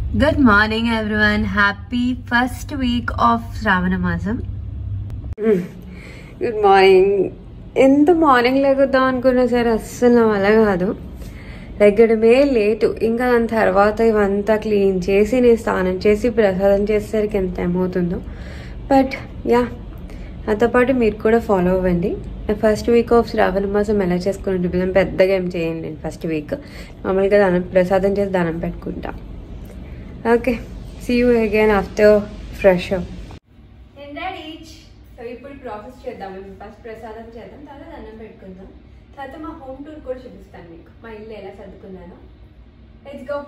Good morning everyone happy first week of Shravana మాసం good morning ఎంత morning లేకుద్దాం అనుకున్నా సరే అస్సలు నా వల్ల కాదు లెగ్గడమే లేటు ఇంకా దాని తర్వాత ఇవంతా క్లీన్ చేసి నేను స్నానం చేసి ప్రసాదం చేసేసరికి ఎంత టైం అవుతుందో బట్ యా నాతో పాటు మీరు కూడా ఫాలో అవ్వండి ఫస్ట్ వీక్ ఆఫ్ శ్రావణ మాసం ఎలా చేసుకుని చూపిద్దాం పెద్దగా ఏం చేయండి నేను ఫస్ట్ వీక్ మామూలుగా దానం ప్రసాదం చేసి దానం పెట్టుకుంటా okay see you again after fresh up so ఇప్పుడు ప్రాసెస్ చేద్దాం మేము ఫస్ట్ ప్రసాదం చేద్దాం తర్వాత అన్నం పెట్టుకుందాం తర్వాత మా హోమ్ టూర్ కూడా చూపిస్తాను మీకు మా ఇల్లు ఎలా సర్దుకున్నానో లెట్స్ గో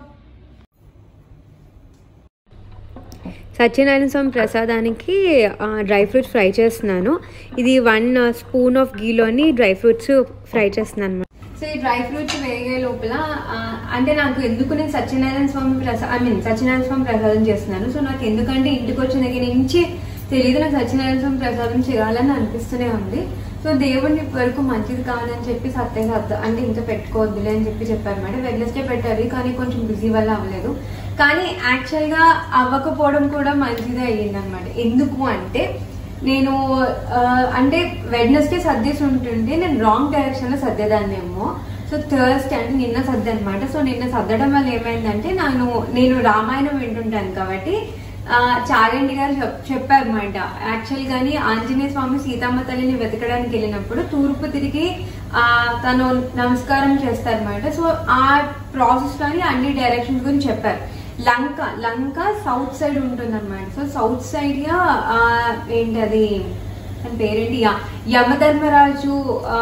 సత్యనారాయణ స్వామి ప్రసాదానికి డ్రై ఫ్రూట్స్ ఫ్రై చేస్తున్నాను ఇది వన్ స్పూన్ ఆఫ్ గీలోని డ్రై ఫ్రూట్స్ ఫ్రై చేస్తున్నాను అనమాట సో ఈ డ్రై ఫ్రూట్స్ వేగే లోపల ఆ, అంటే నాకు ఎందుకు నేను సత్యనారాయణ స్వామి ప్రసాదం ఐ మీన్ సత్యనారాయణ స్వామి ప్రసాదం చేస్తున్నాను సో నాకు ఎందుకంటే ఇంటికి వచ్చిన దగ్గర నుంచి తెలియదు నాకు సత్యనారాయణ స్వామి ప్రసాదం చేయాలని అనిపిస్తూనే ఉంది సో దేవుడిని వరకు మంచిది కాదని చెప్పి సత్య సత్త అంటే ఇంకా పెట్టుకోవద్దులే అని చెప్పి చెప్పారు మేడం వెడ్నెస్డే పెట్టారు కానీ కొంచెం బిజీ వల్ల అవ్వలేదు కానీ యాక్చువల్ గా అవ్వకపోవడం కూడా మంచిదే అయ్యింది అనమాట ఎందుకు అంటే నేను ఆ, అంటే వెడ్నెస్డే సర్దేసి ఉంటుంటే నేను రాంగ్ డైరెక్షన్ లో సర్దేదాన్నేమో సో థర్స్డే అంటే నిన్న సర్ది అనమాట సో నిన్న సర్దడం వల్ల ఏమైందంటే నేను నేను రామాయణం వింటుంటాను కాబట్టి ఆ, చాగండి గారు చెప్- చెప్పారన్నమాట యాక్చువల్ గాని ఆంజనేయ స్వామి సీతమ్మ తల్లిని వెతకడానికి వెళ్ళినప్పుడు తూర్పు తిరిగి ఆ తను నమస్కారం చేస్తారన్నమాట సో ఆ ప్రాసెస్ లోని అన్ని డైరెక్షన్స్ గురించి చెప్పారు లంక లంక సౌత్ సైడ్ ఉంటుంది అనమాట సో సౌత్ సైడ్ గా ఆ, ఏంటది అని పేరేంటి యా యమధర్మరాజు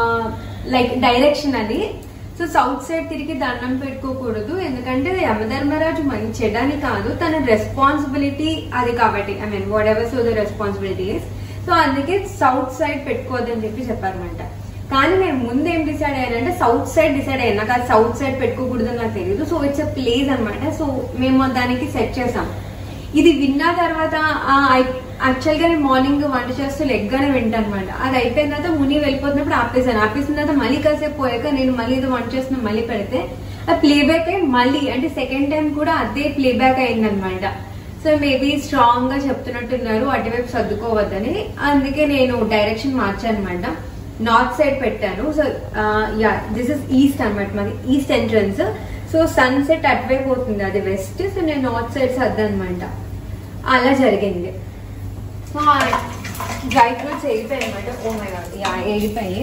లైక్ డైరెక్షన్ అది సో సౌత్ సైడ్ తిరిగి దండం పెట్టుకోకూడదు ఎందుకంటే యమధర్మరాజు మంచి చెడ్డని కాదు తన రెస్పాన్సిబిలిటీ అది కాబట్టి I mean whatever so the responsibility so అందుకే సౌత్ సైడ్ పెట్టుకోవద్దని చెప్పి చెప్పారనమాట కానీ నేను ముందు ఏం డిసైడ్ అయ్యానంటే సౌత్ సైడ్ డిసైడ్ అయ్యాను నాకు అది సౌత్ సైడ్ పెట్టుకోకూడదు నాకు తెలియదు సో ఇట్స్ అ ప్లేస్ అనమాట సో మేము దానికి సెట్ చేసాం ఇది విన్న తర్వాత యాక్చువల్ గా నేను మార్నింగ్ వంట చేస్తూ లెగ్గానే వింటాను అనమాట అది అయిపోయిన తర్వాత ముని వెళ్ళిపోతున్నప్పుడు ఆపేసాను ఆపేసిన తర్వాత మళ్ళీ కాసేపు పోయాక నేను మళ్ళీ ఇది వంట చేస్తున్నా మళ్ళీ పెడితే ఆ ప్లేబ్యాక్ అయి మళ్ళీ అంటే సెకండ్ టైం కూడా అదే ప్లేబ్యాక్ అయిందనమాట సో మేబీ స్ట్రాంగ్ గా చెప్తున్నట్టున్నారు అటువైపు సర్దుకోవద్దని అందుకే నేను డైరెక్షన్ మార్చాను అనమాట నార్త్ సైడ్ పెట్టాను so yeah this is east అనమాట మాది east entrance so sunset అటువైపు పోతుంది అది వెస్ట్ సో నేను నార్త్ సైడ్ సర్దనమాట అలా జరిగింది సో డ్రై ఫ్రూట్స్ వేగిపోయాయి అనమాట ఓ మై గాడ్ యా వేగిపోయి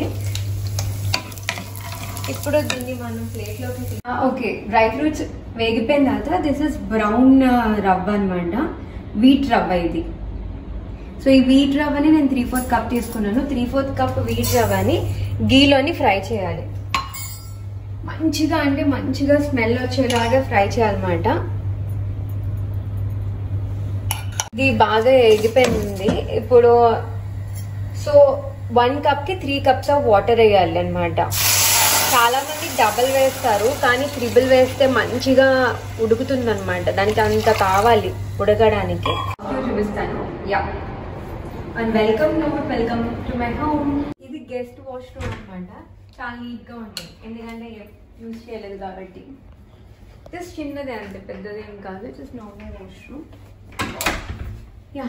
ఇప్పుడు దీన్ని మనం ప్లేట్ లోకి ఓకే డ్రై ఫ్రూట్స్ వేగిపోయిన తర్వాత దిస్ ఇస్ బ్రౌన్ రవ్వ అనమాట వీట్ రవ్వ ఇది సో ఈ వీట్ రవ్వని నేను త్రీ ఫోర్త్ కప్ తీసుకున్నాను త్రీ ఫోర్త్ కప్ వీట్ రవ్వని గీలోని ఫ్రై చేయాలి మంచిగా అంటే మంచిగా స్మెల్ వచ్చేలాగా ఫ్రై చేయాలన్నమాట ఇది బాగా ఎగిపోయింది ఇప్పుడు సో వన్ కప్ కి త్రీ కప్స్ ఆఫ్ వాటర్ వేయాలి అనమాట చాలా మంది డబల్ వేస్తారు కానీ త్రిబుల్ వేస్తే మంచిగా ఉడుకుతుంది అనమాట దానికి అంత కావాలి ఉడకడానికి చూపిస్తాను yeah and welcome note welcome to my home ఇది గెస్ట్ వాష్రూమ్ అనమాట చాలా నీట్ గా ఉంటుంది ఎందుకంటే యూజ్ చేయలేదు కాబట్టి జస్ట్ చిన్నదే అంతే పెద్దది ఏం కాదు జస్ట్ నార్మల్ వాష్రూమ్ యా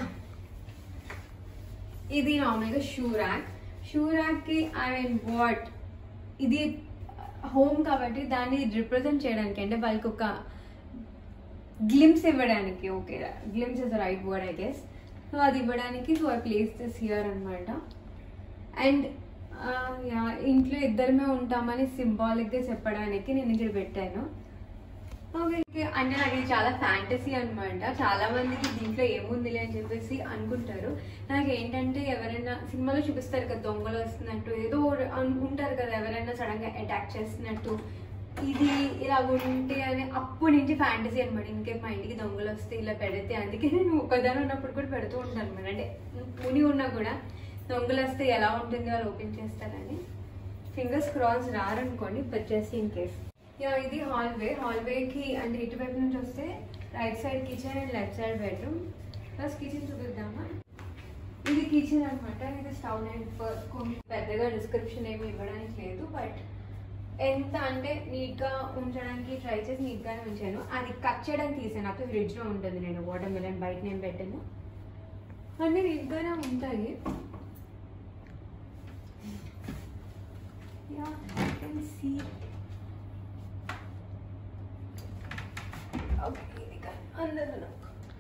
ఇది నార్మల్గా షూ ర్యాక్ షూ ర్యాక్ కి ఐ మీన్ వాట్ ఇది హోమ్ కాబట్టి దాన్ని రిప్రజెంట్ చేయడానికి అంటే వాళ్ళకి ఒక గ్లిమ్స్ ఇవ్వడానికి okay glimpse is right word I guess so అది ఇవ్వడానికి so I place this here అనమాట అండ్ యా ఇంట్లో ఇద్దరమే ఉంటామని సింబాలిక్గా చెప్పడానికి నేను ఇక్కడ పెట్టాను ఓకే అంటే నాకు ఇది చాలా ఫ్యాంటసీ అన్నమాట చాలా మందికి దీంట్లో ఏముందిలే అని చెప్పేసి అనుకుంటారు నాకు ఏంటంటే ఎవరైనా సినిమాలో చూపిస్తారు కదా దొంగలు వస్తున్నట్టు ఏదో అనుకుంటారు కదా ఎవరైనా సడన్ గా అటాక్ చేస్తున్నట్టు ఇది ఇలా ఉంటే అని అప్పటి నుంచి ఫ్యాంటసీ అనమాట ఇంకే మా ఇంటికి దొంగలు వస్తే ఇలా పెడితే అందుకే నేను ఒకదాని ఉన్నప్పుడు కూడా పెడుతూ ఉంటాను అనమాట అంటే ముని ఉన్నా కూడా దొంగలు వస్తే ఎలా ఉంటుంది వాళ్ళు ఓపెన్ చేస్తారని ఫింగర్స్ క్రాస్ రారనుకోండి but just in case yeah ఇది హాల్వే హాల్వేకి అంటే ఇటువైపు నుంచి వస్తే right side kitchen and left side bedroom plus kitchen చూపిద్దామా ఇది కిచెన్ అనమాట ఇది స్టవ్ అండ్ కొంచెం పెద్దగా డిస్క్రిప్షన్ ఏమి ఇవ్వడానికి లేదు బట్ ఎంత అంటే నీట్గా ఉంచడానికి ట్రై చేసి నీట్గానే ఉంచాను అది కట్ చేయడానికి తీసాను అప్పుడు ఫ్రిడ్జ్లో ఉంటుంది నేను వాటర్ మిలన్ బయట నేను పెట్టాను అన్నీ నీట్గానే ఉంటాయి Yeah, I can see. Okay, ఇది kan అందదు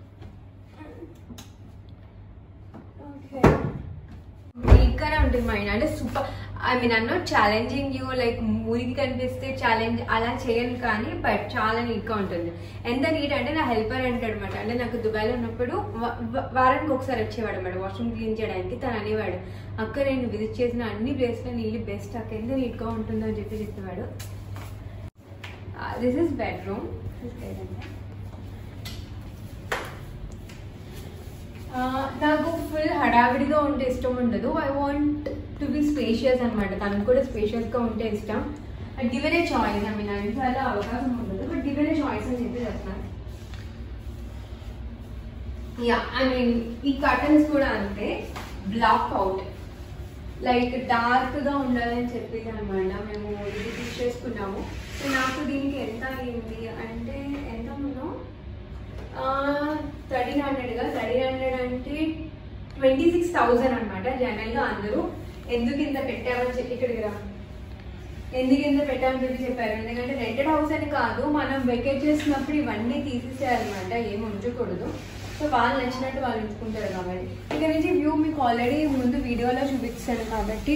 ఓకే నీట్గానే ఉంటుంది మైండ్ అంటే సూపర్ ఐ మీన్ అన్న ఛాలెంజింగ్ యూ లైక్ మురికి కనిపిస్తే ఛాలెంజ్ అలా చేయను కానీ బట్ చాలా నీట్గా ఉంటుంది ఎంత నీట్ అంటే నా హెల్పర్ అంటాడు అనమాట అంటే నాకు దుబాయ్లో ఉన్నప్పుడు వ- వ- వారానికి ఒకసారి వచ్చేవాడు అనమాట వాష్రూమ్ క్లీన్ చేయడానికి తను అనేవాడు అక్క నేను విజిట్ చేసిన అన్ని ప్లేస్లో నీళ్ళు బెస్ట్ అక్క ఎంత నీట్గా ఉంటుందో అని చెప్పి చెప్పేవాడు దిస్ ఇస్ బెడ్రూమ్ నాకు ఫుల్ హడావిడిగా ఉంటే ఇష్టం ఉండదు I want to be spacious అనమాట తనకు కూడా స్పేషియస్గా ఉంటే ఇష్టం given a choice I mean అన్నిసార్లు అవకాశం ఉండదు బట్ గివెన్ ఏ చాయిస్ అని చెప్పి చెప్తాను యా ఐ మీన్ ఈ కర్టన్స్ కూడా అంతే బ్లాక్ అవుట్ లైక్ డార్క్ గా ఉండాలని చెప్పేసి అనమాట మేము ఇది తీసేసుకున్నాము సో నాకు దీనికి ఎంత అయింది అంటే ఎంత ఉన్నాం థర్టీన్ హండ్రెడ్గా థర్టీన్ హండ్రెడ్ అంటే ట్వంటీ సిక్స్ థౌజండ్ అనమాట జనరల్గా అందరూ ఎందుకు ఇంత పెట్టామని చెప్పి ఇక్కడికి రా ఎందుకు ఇంత పెట్టామని చెప్పి చెప్పారు ఎందుకంటే రెంటెడ్ హౌస్ అని కాదు మనం వెకేట్ చేసినప్పుడు ఇవన్నీ తీసేసేయాలన్నమాట ఏం ఉంచకూడదు సో వాళ్ళు నచ్చినట్టు వాళ్ళు ఉంచుకుంటారు కాబట్టి ఇక్కడ నుంచి వ్యూ మీకు ఆల్రెడీ ముందు వీడియోలో చూపించాను కాబట్టి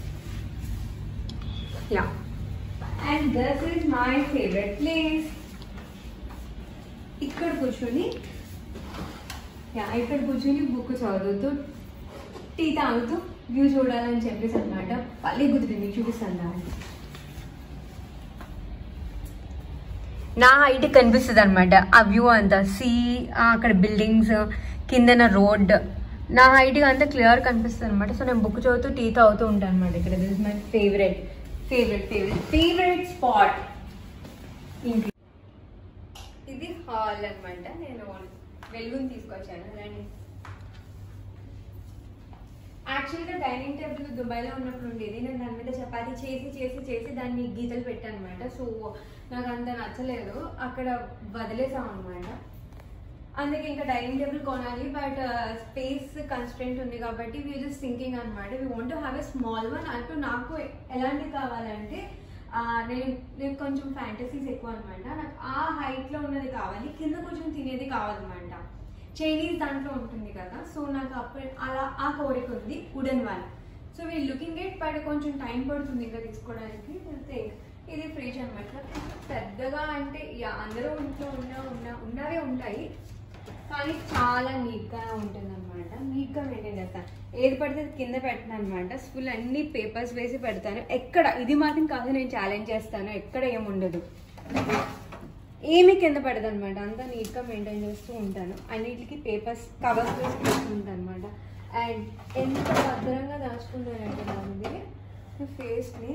yeah and this is my favourite place ఇక్కడ కూర్చొని యా ఇక్కడ కూర్చొని బుక్ చదువుతూ టీ తాగుతూ వ్యూ చూడాలని చెప్పేసి అనమాట పల్లె కుదిరింది చూపిస్తాను దాన్ని నా హైట్ కనిపిస్తుంది అనమాట ఆ వ్యూ అంతా సీ అక్కడ బిల్డింగ్స్ కిందన రోడ్ నా హైట్ అంతా క్లియర్ కనిపిస్తుంది అనమాట సో నేను బుక్ చదువుతూ టీ తాగుతూ ఉంటాను అనమాట ఇక్కడ this is my favourite favourite favourite favourite spot ఇంట్లో ఇది హాల్ అన్నమాట నేను వెలుగుని తీసుకొచ్చాను రండి యాక్చువల్గా డైనింగ్ టేబుల్ దుబాయ్లో ఉన్నప్పుడు ఉండేది నేను దాని మీద చపాతీ చేసి చేసి చేసి దాన్ని గీతలు పెట్టాను అనమాట సో నాకు అంత నచ్చలేదు అక్కడ వదిలేసాం అనమాట అందుకే ఇంకా డైనింగ్ టేబుల్ కొనాలి బట్ స్పేస్ కన్స్టెంట్ ఉంది కాబట్టి వీ జస్ట్ థింకింగ్ అనమాట we want have a small one అంటూ నాకు ఎలాంటివి కావాలంటే ఆ, నేను నేను కొంచెం ఫ్యాంటసీస్ ఎక్కువ అనమాట నాకు ఆ హైట్లో ఉన్నది కావాలి కింద కొంచెం తినేది కావాలన్నమాట చైనీస్ దాంట్లో ఉంటుంది కదా సో నాకు అప్పుడు అలా ఆ కోరిక ఉంది wooden one so we looking at but కొంచెం టైం పడుతుంది ఇంకా తీసుకోవడానికి థింక్ ఇది ఫ్రిడ్జ్ అనమాట పెద్దగా అంటే యా అందరూ ఇంట్లో ఉన్న ఉన్న ఉన్నవే ఉంటాయి కానీ చాలా నీట్గా ఉంటుంది అనమాట నీట్గా మెయింటైన్ చేస్తాను ఏది పడితే అది కింద పెట్టను అనమాట ఫుల్ అన్ని పేపర్స్ వేసి పెడతాను ఎక్కడ ఇది మాత్రం కాదు నేను ఛాలెంజ్ చేస్తాను ఎక్కడ ఏముండదు ఏమీ కింద పడదు అనమాట అంతా నీట్గా మెయింటైన్ చేస్తూ ఉంటాను అన్నిటికి పేపర్స్ కవర్స్ వేసి పెట్టుకుంటాను అనమాట అండ్ ఎంత భద్రంగా దాచుకుంటానంటే దాని ఫేస్ని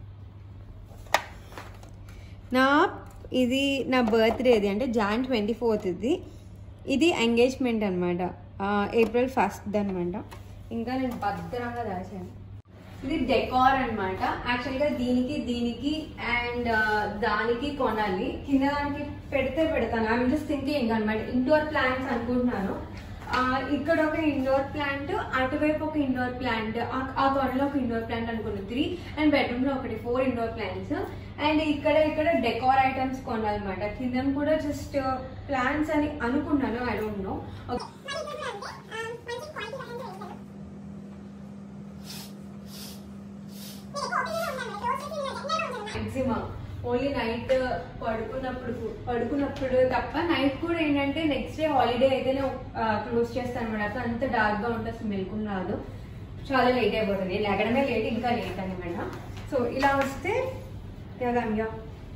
నా ఇది నా బర్త్డేది అంటే జాన్ ట్వంటీ ఫోర్త్ ఇది ఇది ఎంగేజ్మెంట్ అనమాట ఏప్రిల్ ఫస్ట్ అనమాట ఇంకా నేను భద్రంగా దాచాను ఇది డెకార్ అనమాట యాక్చువల్గా దీనికి దీనికి అండ్ దానికి కొనాలి కింద దానికి పెడితే పెడతాను ఐ జస్ట్ థింకింగ్ అనమాట ఇండోర్ ప్లాంట్స్ అనుకుంటున్నాను ఆ, ఇక్కడ ఒక ఇండోర్ ప్లాంట్ అటువైపు ఒక ఇండోర్ ప్లాంట్ ఆ కొనలో ఒక ఇండోర్ ప్లాంట్ అనుకున్నాను త్రీ అండ్ బెడ్రూమ్ లో ఒకటి ఫోర్ ఇండోర్ ప్లాంట్స్ అండ్ ఇక్కడ ఇక్కడ డెకార్ ఐటమ్స్ కొనాలన్నమాట కింద కూడా జస్ట్ ప్లాంట్స్ అని అనుకున్నాను I don't know maximum only night పడుకున్నప్పుడు పడుకున్నప్పుడు తప్ప నైట్ కూడా ఏంటంటే నెక్స్ట్ డే హాలిడే అయితేనే క్లోజ్ చేస్తాను అనమాట అంత డార్క్ గా ఉంటుంది అసలు మెలకుని రాదు చాలా లేట్ అయిపోతుంది లేకడమే లేట్ ఇంకా లేట్ అనమాట సో ఇలా వస్తే యా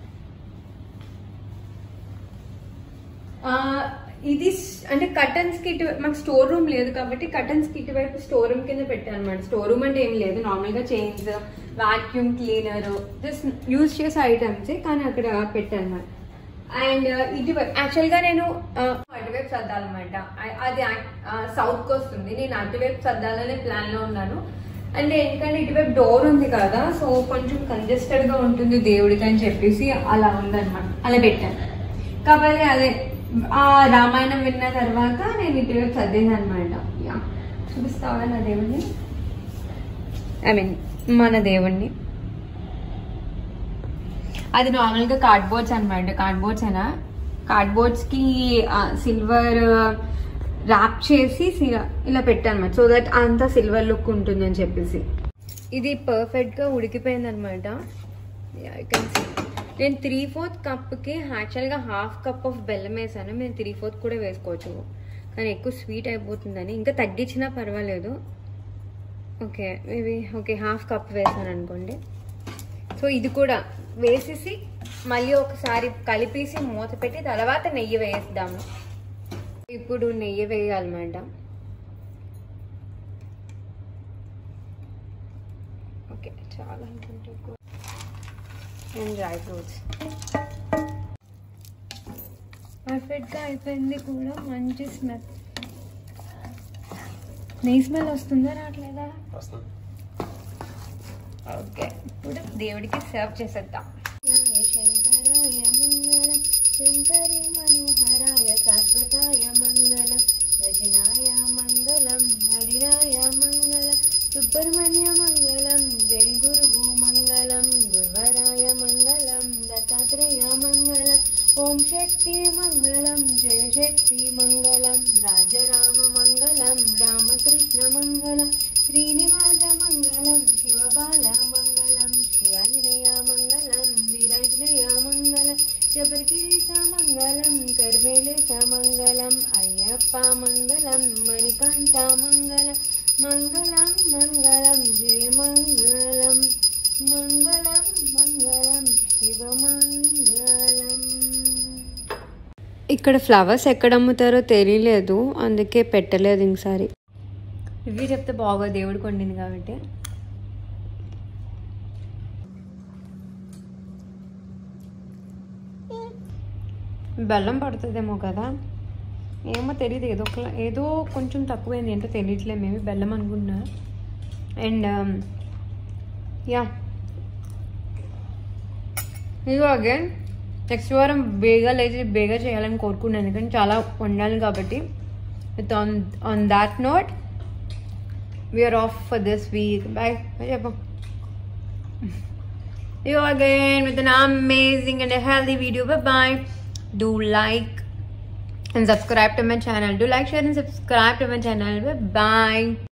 ఆ, ఇది స్- అంటే కటన్స్ కి ఇటు మాకు స్టోర్ రూమ్ లేదు కాబట్టి కటన్స్ కి ఇటువైపు స్టోర్ రూమ్ కింద పెట్టాను అనమాట స్టోర్ రూమ్ అంటే ఏం లేదు నార్మల్ గా chains vacuum cleaner just use చేసే ఐటమ్స్ కానీ అక్కడ పెట్టాను అనమాట అండ్ ఇటువైపు యాక్చువల్ గా నేను ఆ, అటువైపు సర్దాలన్నమాట ఆ- అది సౌత్ కి వస్తుంది నేను అటువైపు సర్దాలనే ప్లాన్ లో ఉన్నాను అంటే ఎందుకంటే ఇటువైపు డోర్ ఉంది కదా సో కొంచెం కంజెస్టెడ్ గా ఉంటుంది దేవుడికి అని చెప్పేసి అలా ఉందన్నమాట అలా పెట్టాను కాబట్టి అదే ఆ రామాయణం విన్న తర్వాత నేను ఇటువైపు చదివాను అనమాట యా చూపిస్తావా నా దేవుడిని ఐ మీన్ మన దేవుణ్ణి అది నార్మల్గా కార్డ్బోర్డ్స్ అనమాట కార్డ్బోర్డ్స్ అయినా కార్డ్బోర్డ్స్కి సిల్వర్ ర్యాప్ చేసి సి- ఇలా పెట్టాను సో దట్ అంతా సిల్వర్ లుక్ ఉంటుందని చెప్పేసి ఇది పర్ఫెక్ట్గా ఉడికిపోయింది అనమాట నేను త్రీ ఫోర్త్ కప్కి యాక్చువల్గా హాఫ్ కప్ ఆఫ్ బెల్లం వేసాను మేము త్రీ ఫోర్త్ కూడా వేసుకోవచ్చు కానీ ఎక్కువ స్వీట్ అయిపోతుందని ఇంకా తగ్గించినా పర్వాలేదు okay maybe okay half cup వేసాను అనుకోండి సో ఇది కూడా వేసేసి మళ్ళీ ఒకసారి కలిపేసి మూత పెట్టి తర్వాత నెయ్యి వేద్దాము ఇప్పుడు నెయ్యి వేయాలన్నమాట ఓకే చాలా అనుకుంటే ఎక్కువ. అండ్ డ్రై ఫ్రూట్స్ పర్ఫెక్ట్గా అయిపోయింది కూడా మంచి స్మెల్ నెయ్యి స్మెల్ వస్తుందా రావట్లేదా ఓకే ఇప్పుడు దేవుడికి సర్వ్ చేసేద్దాం శంకరాయ మంగళం శంకరి మనోహరాయ శాశ్వతాయ మంగళం రజనాయ మంగళం హరిరాయ మంగళం సుబ్రహ్మణ్య మంగళం వెల్గురువు మంగళం గురువరాయ మంగళం దత్తాత్రేయ మంగళం ఓం శక్తి మంగళం జయ శక్తి మంగళం రాజరామ మంగళం రామకృష్ణ మంగళం శ్రీనివాస మంగళం శివబాల మంగళం శివాంజనేయ మంగళం వీరాంజనేయ మంగళం శబరిగిరీశ మంగళం కర్మేలేశ మంగళం అయ్యప్ప మంగళం మణికంఠ మంగళం మంగళం మంగళం జయ మంగళం మంగళం మంగళం శివమంగళం ఇక్కడ ఫ్లవర్స్ ఎక్కడ అమ్ముతారో తెలియలేదు అందుకే పెట్టలేదు ఇంకసారి ఇవి చెప్తే బాగా దేవుడు కొండింది కాబట్టి బెల్లం పడుతుందేమో కదా ఏమో తెలియదు ఏదో ఒక ఏదో కొంచెం తక్కువైంది ఏంటో తెలియట్లేదు మేము బెల్లం అనుకున్నా అండ్ యా ఇదిగో అగైన్ నెక్స్ట్ వారం బేగా లేచి బేగా చేయాలని కోరుకున్నాను ఎందుకంటే చాలా వండాలి కాబట్టి with on on that note we're off for this week bye చెప్పు you again with an amazing and a healthy video bye bye do like and subscribe to my channel do like share and subscribe to my channel bye bye